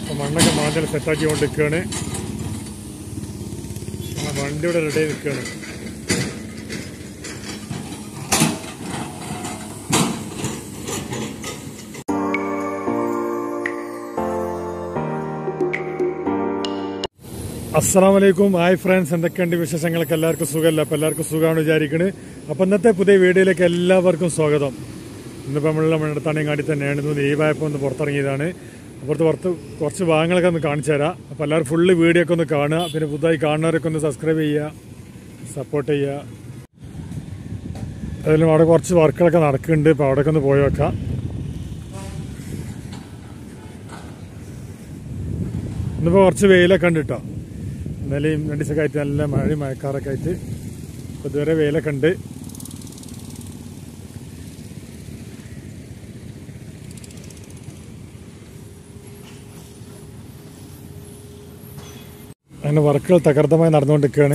അപ്പൊ മണ്ണൊക്കെ മാന്തൽ സെറ്റാക്കി കൊണ്ട് നിൽക്കുകയാണ് ആ വണ്ടി ഇവിടെ റെഡി ആയി നിൽക്കുകയാണ് അസ്സാം വലൈക്കും ഹായ് ഫ്രണ്ട്സ് എന്തൊക്കെയുണ്ട് വിശേഷങ്ങളൊക്കെ എല്ലാവർക്കും സുഖമല്ല അപ്പം എല്ലാവർക്കും സുഖമാണ് വിചാരിക്കുന്നത് അപ്പം ഇന്നത്തെ പുതിയ വീഡിയോയിലേക്ക് എല്ലാവർക്കും സ്വാഗതം ഇന്നിപ്പോൾ നമ്മളുടെ മണ്ണത്താണിങ്ങാടി തന്നെയാണ് ഇന്ന് ലീവായപ്പോൾ ഒന്ന് പുറത്തിറങ്ങിയതാണ് അപ്പുറത്ത് പുറത്ത് കുറച്ച് ഭാഗങ്ങളൊക്കെ ഒന്ന് കാണിച്ചു തരാം അപ്പോൾ എല്ലാവരും ഫുള്ള് വീഡിയോ ഒക്കെ ഒന്ന് കാണുക പിന്നെ പുതുതായി കാണുന്നവരൊക്കെ ഒന്ന് സബ്സ്ക്രൈബ് ചെയ്യുക സപ്പോർട്ട് ചെയ്യുക അതിലും അവിടെ കുറച്ച് വർക്കുകളൊക്കെ നടക്കുന്നുണ്ട് അപ്പോൾ അവിടെയൊക്കെ ഒന്ന് പോയി വെക്കാം ഇന്നിപ്പോൾ കുറച്ച് വെയിലൊക്കെ ഉണ്ട് കേട്ടോ ഇന്നലെയും രണ്ട് ദിവസമൊക്കെ ആയിട്ട് നല്ല മഴയും മഴക്കാറൊക്കെ ആയിട്ട് ഇപ്പോൾ ഇതുവരെ വെയിലൊക്കെ ഉണ്ട് അങ്ങനെ വർക്കുകൾ തകർത്തമായി നടന്നുകൊണ്ടിരിക്കുകയാണ്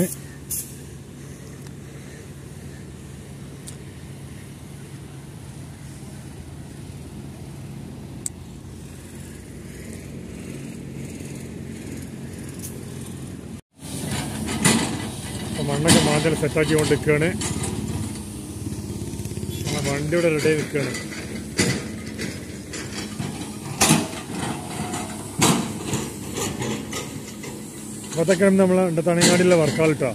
അപ്പോൾ മണ്ണൊക്കെ മാന്തൽ സെറ്റാക്കി കൊണ്ട് നിൽക്കുകയാണ് ആ വണ്ടി ഇവിടെ റെഡി ആയി നിൽക്കുകയാണ് അതൊക്കെയാണ് നമ്മൾ തണിങ്ങാടിയുള്ള വർക്കാൾ കേട്ടോ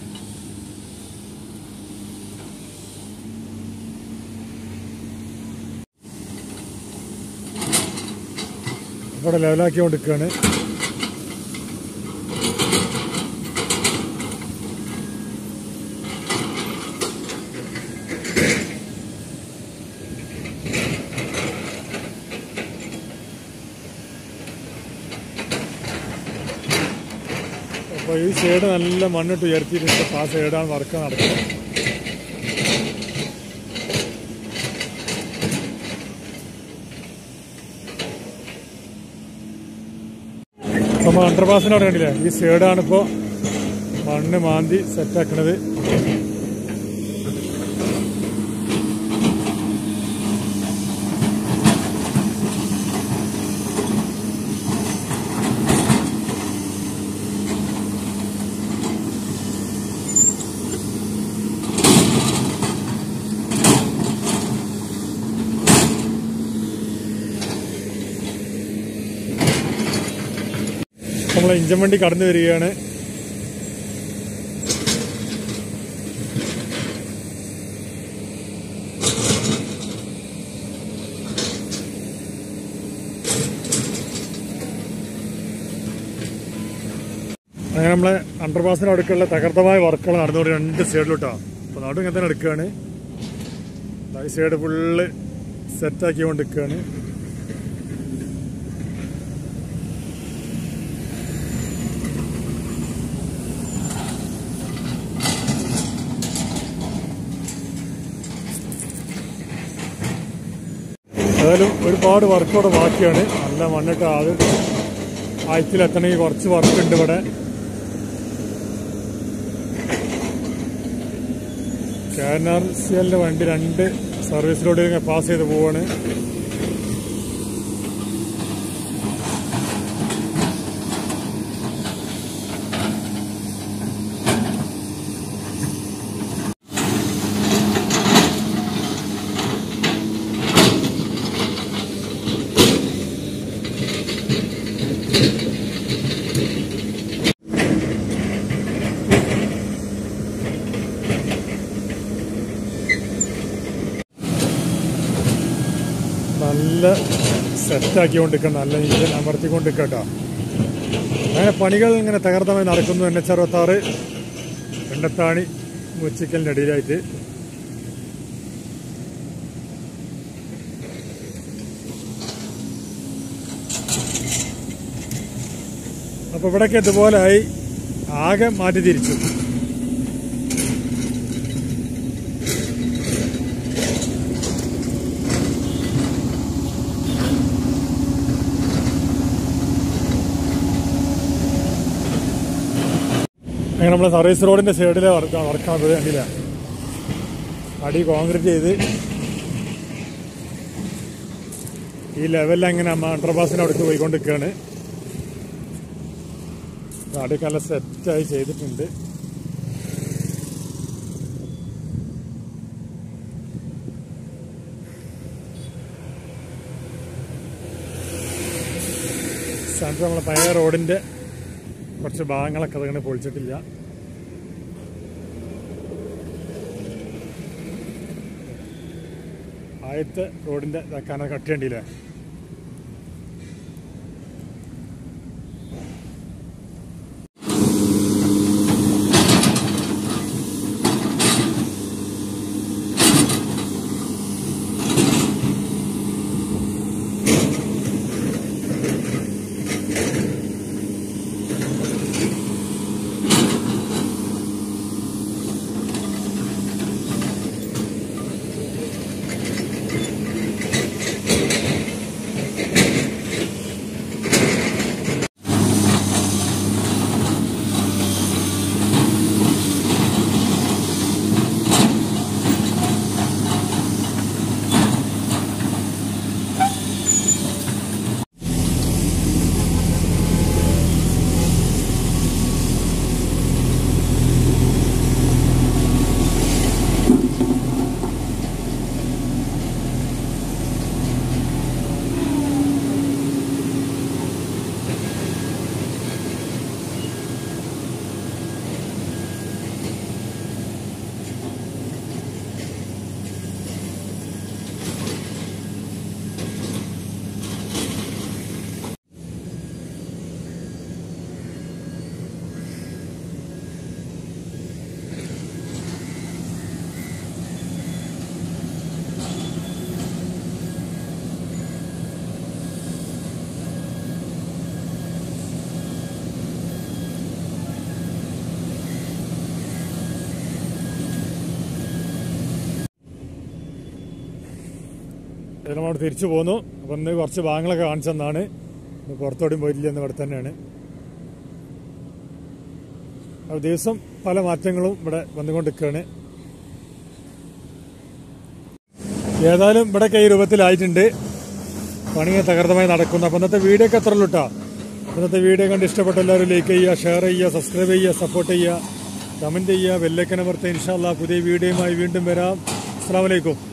അവിടെ ലെവലാക്കി കൊണ്ട് നിൽക്കുകയാണ് അപ്പോൾ ഈ സൈഡ് നല്ല മണ്ണിട്ട് ഉയർത്തിയിട്ടുണ്ട് അപ്പോൾ ആ സൈഡാണ് വർക്ക് നടക്കുന്നത് നമ്മൾ അണ്ടർപാസിനോട് കണ്ടില്ലേ ഈ സൈഡാണ് ഇപ്പോൾ മണ്ണ് മാന്തി സെറ്റാക്കണത് നമ്മളെ ഇഞ്ചൻ വണ്ടി കടന്നു വരികയാണ് അങ്ങനെ നമ്മളെ അണ്ടർപാസിന് അടുക്കുള്ള തകർത്തമായ വർക്കുകൾ നടന്നുകൊണ്ട് രണ്ട് സൈഡിലോട്ടാ അപ്പോൾ നാട്ടും ഇങ്ങനെ തന്നെ എടുക്കുകയാണ് ദാ ഈ സൈഡ് ഫുള്ള് സെറ്റാക്കി കൊണ്ട് നിൽക്കുകയാണ് ഏതായാലും ഒരുപാട് വർക്ക് ഇവിടെ ബാക്കിയാണ് നല്ല മണ്ണിട്ട് ആദ്യം ആഴ്ചയിലെത്തണമെങ്കിൽ കുറച്ച് വർക്ക് ഉണ്ട് ഇവിടെ കെ എൻ ആർ സി എല്ലിന്റെ വണ്ടി രണ്ട് സർവീസിലൂടെ ഇങ്ങനെ പാസ് ചെയ്ത് പോവാണ് നല്ല സെറ്റാക്കിക്കൊണ്ടിരിക്കണം നല്ല ഇഞ്ചൻ അമർത്തിക്കൊണ്ടിരിക്കുക കേട്ടോ അങ്ങനെ പണികൾ ഇങ്ങനെ തകർത്തമായി നടക്കുന്നു എൻ എച്ച് അറുപത്താറ് വെണ്ടത്താണി മുച്ചിക്കലിൻ്റെ അടിയിലായിട്ട് അപ്പൊ ഇവിടൊക്കെ ഇതുപോലായി ആകെ മാറ്റി തിരിച്ചു അങ്ങനെ നമ്മൾ സർവീസ് റോഡിന്റെ സൈഡിലെ വർക്ക് വർക്കാണ് ഇത് കണ്ടില്ല അടി കോൺക്രീറ്റ് ചെയ്ത് ഈ ലെവലിൽ അങ്ങനെ അമ്മ അണ്ടർപാസിന് അടുത്ത് പോയിക്കൊണ്ടിരിക്കുകയാണ് അടിയൊക്കെ നല്ല സെറ്റായി ചെയ്തിട്ടുണ്ട് സെൻറ്റർ നമ്മളെ പഴയ റോഡിൻ്റെ കുറച്ച് ഭാഗങ്ങളൊക്കെ അതങ്ങനെ പൊളിച്ചിട്ടില്ല ആദ്യത്തെ റോഡിൻ്റെ ഇതാക്കാനോ കട്ടിയണ്ടില്ലേ ഇത് നമ്മളോട് തിരിച്ചു പോന്നു അപ്പം ഇന്ന് കുറച്ച് ഭാഗങ്ങളൊക്കെ കാണിച്ചെന്നാണ് ഇന്ന് പുറത്തോടും പോയില്ല എന്ന് ഇവിടെ തന്നെയാണ് അപ്പോൾ ദിവസം പല മാറ്റങ്ങളും ഇവിടെ വന്നുകൊണ്ടിരിക്കുകയാണ് ഏതായാലും ഇവിടെയൊക്കെ ഈ രൂപത്തിലായിട്ടുണ്ട് പണിയെ തകർത്തമായി നടക്കുന്നു അപ്പം ഇന്നത്തെ വീഡിയോ ഒക്കെ എത്ര ഉള്ളൂട്ടാ ഇന്നത്തെ വീഡിയോ കണ്ട് ഇഷ്ടപ്പെട്ട എല്ലാവരും ലൈക്ക് ചെയ്യുക ഷെയർ ചെയ്യുക സബ്സ്ക്രൈബ് ചെയ്യുക സപ്പോർട്ട് ചെയ്യുക കമൻറ്റ് ചെയ്യുക ബെല്ലൈക്കൻ അമർത്തുക ഇൻഷാല്ലാ പുതിയ വീഡിയോയുമായി വീണ്ടും വരാം അസ്സാം വലൈക്കും